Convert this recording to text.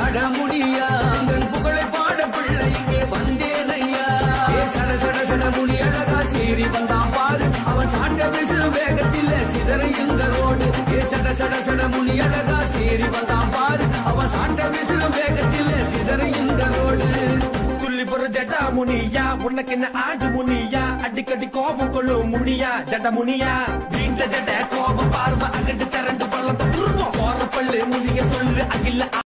பாட முடியா உங்கள் புகழை பாட பிள்ளை இங்கே வந்தேனையா ஏ சட சட சட முடி அழகா சீறி வந்தான் பாரு அவன் சாண்ட பேசும் வேகத்தில் சிதற இந்த ரோடு ஏ சட சட சட முடி அழகா சீறி வந்தான் பாரு அவன் சாண்ட பேசும் வேகத்தில் சிதற இந்த ரோடு துள்ளி போற ஜட்டா முனியா உனக்கு என்ன ஆடு முனியா அடிக்கடி கோபம் கொள்ளும் முனியா ஜட முனியா வீண்ட ஜட கோபம் பார்வை அகட்டு திரண்டு பள்ளத்தை உருவம் போற பள்ளு முனிய சொல்லு அகில